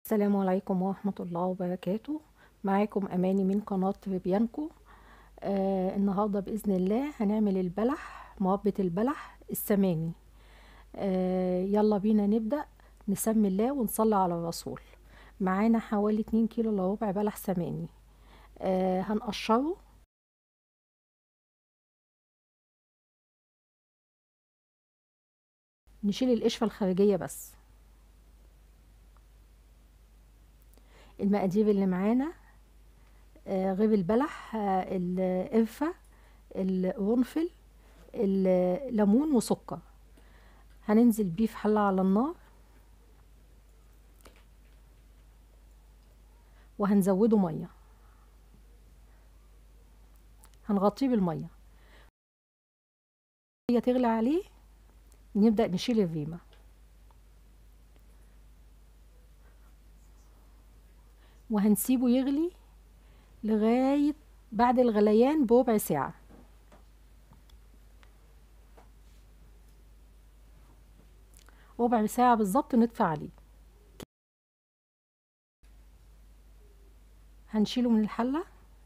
السلام عليكم ورحمة الله وبركاته معاكم أماني من قناة بيانكو آه النهاردة بإذن الله هنعمل البلح مربى البلح السماني آه يلا بينا نبدأ نسمي الله ونصلي على الرسول معانا حوالي 2 كيلو الا ربع بلح سماني آه هنقشره نشيل القشرة الخارجية بس المقادير اللي معانا آه غير البلح آه القرفة القرنفل الليمون وسكر هننزل بيه في حلة على النار وهنزوده ميه هنغطيه بالميه هي تغلي عليه نبدأ نشيل الريمة وهنسيبه يغلي لغاية بعد الغليان بربع ساعة ربع ساعة بالظبط نطفي عليه هنشيله من الحلة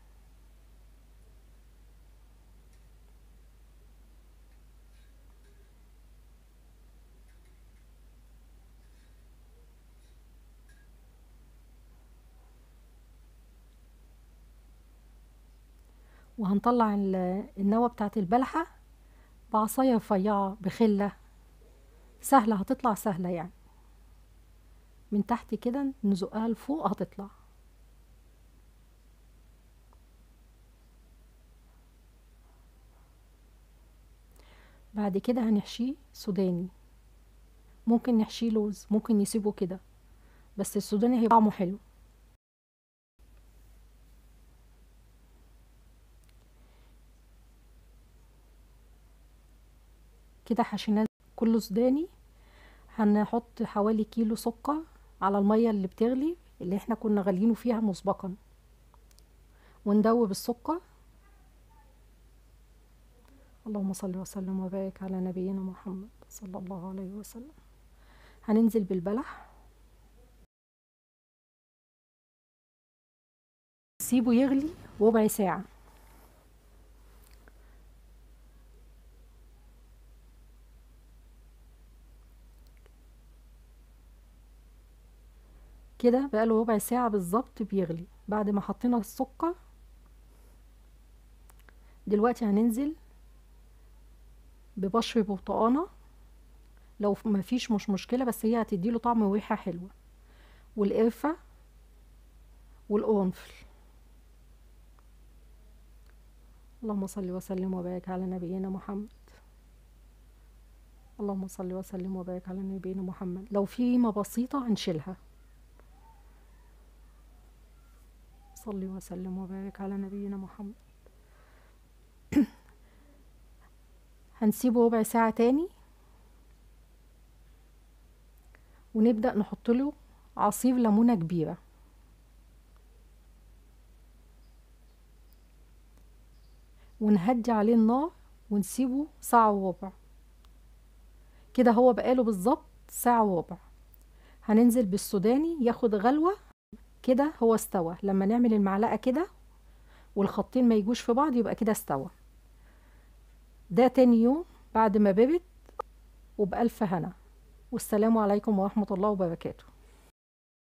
وهنطلع النوى بتاعت البلحة بعصاية رفيعة بخلة سهلة هتطلع سهلة يعني من تحت كده نزقها لفوق هتطلع بعد كده هنحشيه سوداني ممكن نحشيه لوز ممكن نسيبه كده بس السوداني هيبقى طعمه حلو كده حشيناه كله سوداني هنحط حوالي كيلو سكر على المية اللي بتغلي اللي احنا كنا غاليينه فيها مسبقا وندوب السكر اللهم صل وسلم وبارك على نبينا محمد صلى الله عليه وسلم هننزل بالبلح سيبه يغلي ربع ساعة كده بقاله ربع ساعة بالظبط بيغلي بعد ما حطينا السكر دلوقتي هننزل ببشر برتقانة لو مفيش مش مشكلة بس هي هتديله طعم وريحة حلوة والقرفة والقرنفل اللهم صل وسلم وبارك على نبينا محمد اللهم صل وسلم وبارك على نبينا محمد لو في ريمة بسيطة هنشيلها صلي وسلم وبارك على نبينا محمد هنسيبه ربع ساعة تاني ونبدأ نحط له عصير ليمونة كبيرة ونهدي عليه النار ونسيبه ساعة وربع كده هو بقاله بالظبط ساعة وربع هننزل بالسوداني ياخد غلوة كده هو استوى لما نعمل المعلقة كده والخطين ما يجوش في بعض يبقى كده استوى ده تاني يوم بعد ما برد وبألف هنا والسلام عليكم ورحمة الله وبركاته